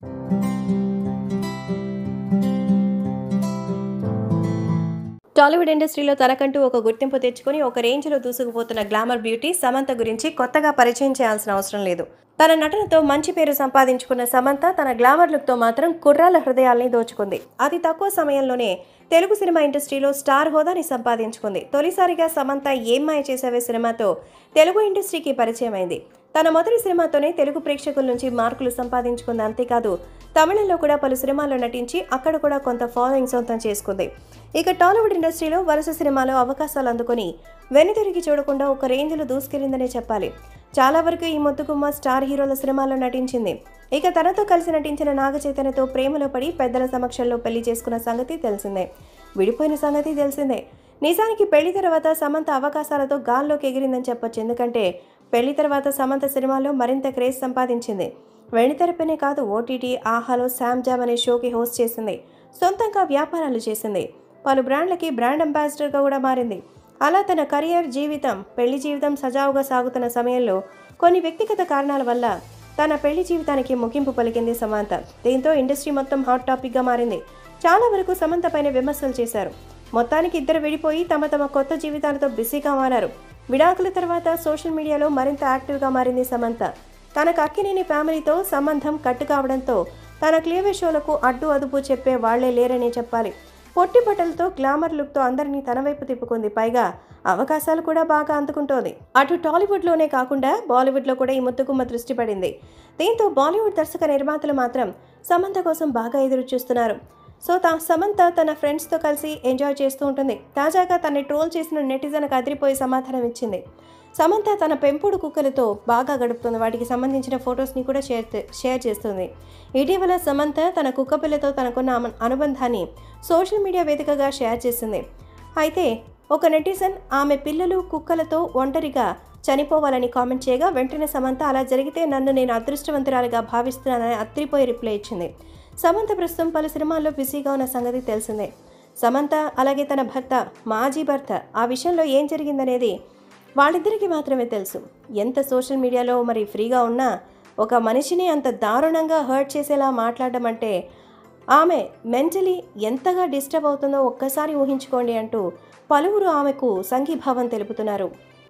టాలీవుడ్ ఇండస్ట్రీలో తనకంటూ ఒక గుర్తింపు తెచ్చుకొని ఒక రేంజ్లో దూసుకుపోతున్న గ్లామర్ బ్యూటీ సమంత గురించి కొత్తగా పరిచయం చేయాల్సిన అవసరం లేదు తన నటనతో మంచి పేరు సంపాదించుకున్న సమంత తన గ్లామర్ లుక్తో మాత్రం కుర్రాల హృదయాల్ని దోచుకుంది అతి తక్కువ సమయంలోనే తెలుగు సినిమా ఇండస్ట్రీలో స్టార్ హోదాని సంపాదించుకుంది తొలిసారిగా సమంత ఏం మాయ చేసావే సినిమాతో తెలుగు ఇండస్ట్రీకి పరిచయం అయింది తన మొదటి సినిమాతోనే తెలుగు ప్రేక్షకుల నుంచి మార్కులు సంపాదించుకుంది అంతేకాదు తమిళంలో కూడా పలు సినిమాల్లో నటించి అక్కడ కూడా కొంత ఫాలోయింగ్ సొంతం చేసుకుంది ఇక టాలీవుడ్ ఇండస్ట్రీలో వరుస సినిమాలో అవకాశాలు అందుకొని వెనుతిరిగి చూడకుండా ఒక రేంజ్లో దూసుకెళ్లిందనే చెప్పాలి చాలా వరకు ఈ ముద్దుగుమ్మ స్టార్ హీరోల సినిమాల్లో నటించింది ఇక తనతో కలిసి నటించిన నాగ చైతన్యతో ప్రేమలో పడి పెద్దల సమక్షంలో పెళ్లి చేసుకున్న సంగతి తెలిసిందే విడిపోయిన సంగతి తెలిసిందే నిజానికి పెళ్లి తర్వాత సమంత అవకాశాలతో గాల్లోకి ఎగిరిందని చెప్పొచ్చు ఎందుకంటే పెళ్లి తర్వాత సమంత సినిమాలో మరింత క్రేజ్ సంపాదించింది వెండితెరపనే కాదు ఓటీటీ ఆహాలో శామ్ జామ్ అనే షోకి హోస్ట్ చేసింది సొంతంగా వ్యాపారాలు చేసింది పలు బ్రాండ్లకి బ్రాండ్ అంబాసిడర్గా కూడా మారింది అలా తన కెరియర్ జీవితం పెళ్లి జీవితం సజావుగా సాగుతున్న సమయంలో కొన్ని వ్యక్తిగత కారణాల వల్ల తన పెళ్లి జీవితానికి ముగింపు పలికింది సమంత దీంతో ఇండస్ట్రీ మొత్తం హాట్ టాపిక్గా మారింది చాలా వరకు సమంత పైన విమర్శలు చేశారు మొత్తానికి ఇద్దరు విడిపోయి తమ తమ కొత్త జీవితాలతో బిజీగా మారారు విడాకుల తర్వాత సోషల్ మీడియాలో మరింత యాక్టివ్గా మారింది సమంత తనకు అక్కినేని ఫ్యామిలీతో సంబంధం కట్టు కావడంతో తన క్లియర్ షోలకు అడ్డు అదుపు చెప్పే వాళ్లే లేరనే చెప్పాలి పొట్టి బట్టలతో గ్లామర్ లుక్తో అందరినీ తన వైపు తిప్పుకుంది పైగా అవకాశాలు కూడా బాగా అందుకుంటోంది అటు టాలీవుడ్లోనే కాకుండా బాలీవుడ్లో కూడా ఈ ముత్తుకుమ్మ దృష్టి పడింది దీంతో బాలీవుడ్ దర్శక నిర్మాతలు మాత్రం సమంత కోసం బాగా ఎదురు చూస్తున్నారు సో తా సమంత తన ఫ్రెండ్స్తో కలిసి ఎంజాయ్ చేస్తూ ఉంటుంది తాజాగా తనని ట్రోల్ చేసిన నెటిజన్కి అదిరిపోయి సమాధానం ఇచ్చింది సమంత తన పెంపుడు కుక్కలతో బాగా గడుపుతుంది వాటికి సంబంధించిన ఫొటోస్ని కూడా షేర్ షేర్ చేస్తుంది ఇటీవల సమంత తన కుక్క పిల్లతో తనకున్న అమ- అనుబంధాన్ని సోషల్ మీడియా వేదికగా షేర్ చేసింది అయితే ఒక నెటిజన్ ఆమె పిల్లలు కుక్కలతో ఒంటరిగా చనిపోవాలని కామెంట్ చేయగా వెంటనే సమంత అలా జరిగితే నన్ను నేను అదృష్టవంతురాలిగా భావిస్తున్నానని అత్తిరిపోయి రిప్లై ఇచ్చింది సమంత ప్రస్తుతం పలు సినిమాల్లో బిజీగా ఉన్న సంగతి తెలిసిందే సమంత అలాగే తన భర్త మాజీ భర్త ఆ విషయంలో ఏం జరిగిందనేది వాళ్ళిద్దరికీ మాత్రమే తెలుసు ఎంత సోషల్ మీడియాలో మరి ఫ్రీగా ఉన్నా ఒక మనిషిని అంత దారుణంగా హర్ట్ చేసేలా మాట్లాడడం అంటే ఆమె మెంటలీ ఎంతగా డిస్టర్బ్ అవుతుందో ఒక్కసారి ఊహించుకోండి అంటూ పలువురు ఆమెకు సంఘీభావం తెలుపుతున్నారు